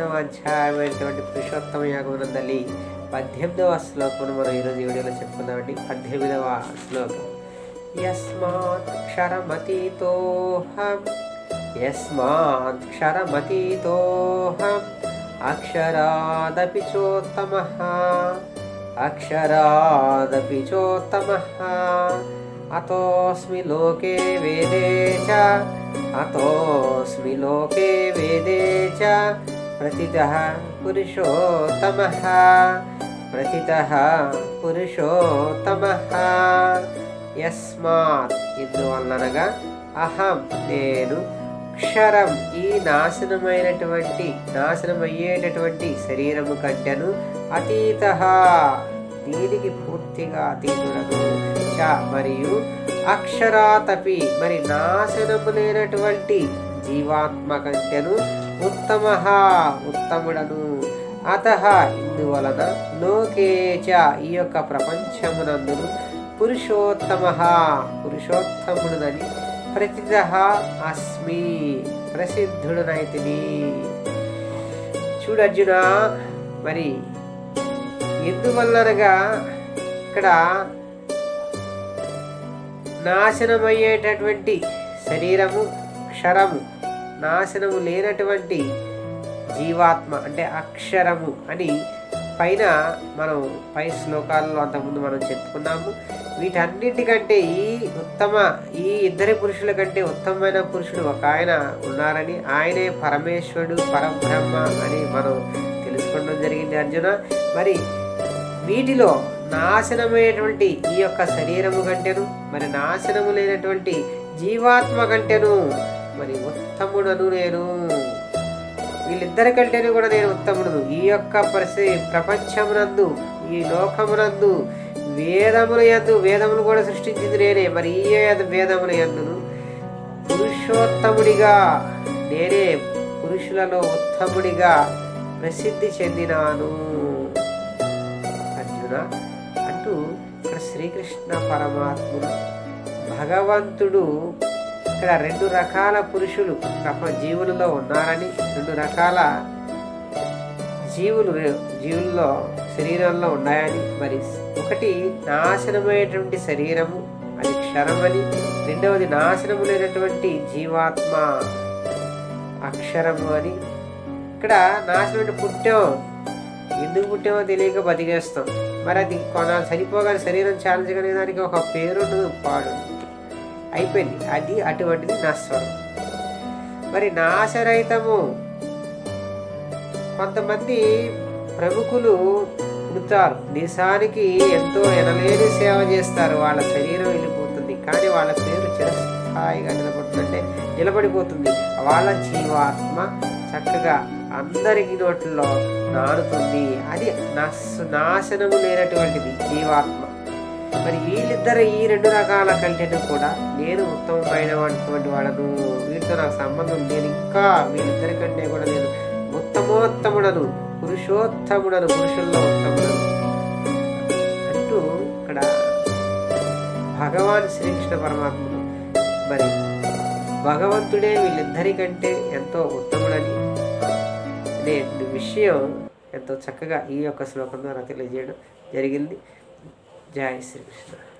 పదిహేనవ అధ్యాయమైనటువంటి పురుషోత్తమ యాగమునందలి పద్దెనిమిదవ శ్లోకమును మనం ఈరోజు ఈ వీడియోలో చెప్పుకుందామండి పద్దెనిమిదవ శ్లోకం యస్మాత్ క్షరమతీతోహం యస్మాత్ క్షరమతీతోహం అక్షరాదపి చోత్తమః అక్షరాదపి చోత్తమః అతోస్మి లోకే వేదే చ అతోస్మి లోకే వేదే చ ప్రతితః పురుషోత్తమః ప్రతితః పురుషోత్తమః యస్మాత్ ఇందువలనగా అహం నేను క్షరం ఈ నాశనమైనటువంటి నాశనమయ్యేటటువంటి శరీరము కంటెను అతీత దీనికి పూర్తిగా అతీతుడను చ మరియు అక్షరాతపి మరి నాశనము లేనటువంటి జీవాత్మ కంటెను ఉత్తమ ఉత్తముడను అత ఇందువలన లోకేచ ఈ యొక్క ప్రపంచమునందును పురుషోత్తమ పురుషోత్తముడునని ప్రతిద అస్మి ప్రసిద్ధుడునైతిని చూడు అర్జున మరి ఎందువల్లనగా ఇక్కడ నాశనమయ్యేటటువంటి శరీరము క్షరము నాశనము లేనటువంటి జీవాత్మ అంటే అక్షరము అని పైన మనం పై శ్లోకాల్లో అంతకుముందు మనం చెప్పుకున్నాము వీటన్నిటికంటే ఈ ఉత్తమ ఈ ఇద్దరి పురుషుల కంటే ఉత్తమమైన పురుషుడు ఒక ఆయన ఉన్నారని ఆయనే పరమేశ్వరుడు పరబ్రహ్మ అని మనం తెలుసుకోవడం జరిగింది అర్జున మరి వీటిలో నాశనమైనటువంటి ఈ యొక్క శరీరము కంటేను మరి నాశనము లేనటువంటి జీవాత్మ కంటేను మరి ఉత్తముడను నేను వీళ్ళిద్దరి కంటేనే కూడా నేను ఉత్తముడును ఈ యొక్క పరిస్థితి ప్రపంచమునందు ఈ లోకమునందు వేదముల యందు వేదములు కూడా సృష్టించింది నేనే మరి ఈ వేదముల యందును పురుషోత్తముడిగా నేనే పురుషులలో ఉత్తముడిగా ప్రసిద్ధి చెందినాను అర్జున అంటూ ఇక్కడ శ్రీకృష్ణ పరమాత్ముడు భగవంతుడు ఇక్కడ రెండు రకాల పురుషులు ప్రప జీవులలో ఉన్నారని రెండు రకాల జీవులు జీవుల్లో శరీరంలో ఉన్నాయని మరి ఒకటి నాశనమైనటువంటి శరీరము అది క్షరమని రెండవది నాశనము లేనటువంటి జీవాత్మ అక్షరము అని ఇక్కడ నాశనం పుట్టాం ఎందుకు పుట్టామో తెలియక బతికేస్తాం మరి అది కొన చనిపోగానే శరీరం చాలించగనే దానికి ఒక పేరు పాడు అయిపోయింది అది అటువంటిది నశ్వరం మరి నాశరహితము కొంతమంది ప్రముఖులు పుడతారు దేశానికి ఎంతో ఎనలేని సేవ చేస్తారు వాళ్ళ శరీరం వెళ్ళిపోతుంది కానీ వాళ్ళ పేరు చిరస్థాయిగా నిలబడుతుందంటే నిలబడిపోతుంది వాళ్ళ జీవాత్మ చక్కగా అందరికి నోట్లో నానుతుంది అది నస్ నాశనము లేనటువంటిది జీవాత్మ మరి వీళ్ళిద్దరు ఈ రెండు రకాల కంటెను కూడా నేను ఉత్తమమైనటువంటి వాడను వీటితో నాకు సంబంధం నేను ఇంకా వీళ్ళిద్దరి కంటే కూడా నేను ఉత్తమోత్తముడను పురుషోత్తముడను పురుషుల్లో ఉత్తముడను అంటూ ఇక్కడ భగవాన్ శ్రీకృష్ణ పరమాత్ముడు మరి భగవంతుడే వీళ్ళిద్దరికంటే ఎంతో ఉత్తముడని అనే విషయం ఎంతో చక్కగా ఈ యొక్క శ్లోకం ద్వారా తెలియజేయడం జరిగింది జై శ్రీకృష్ణ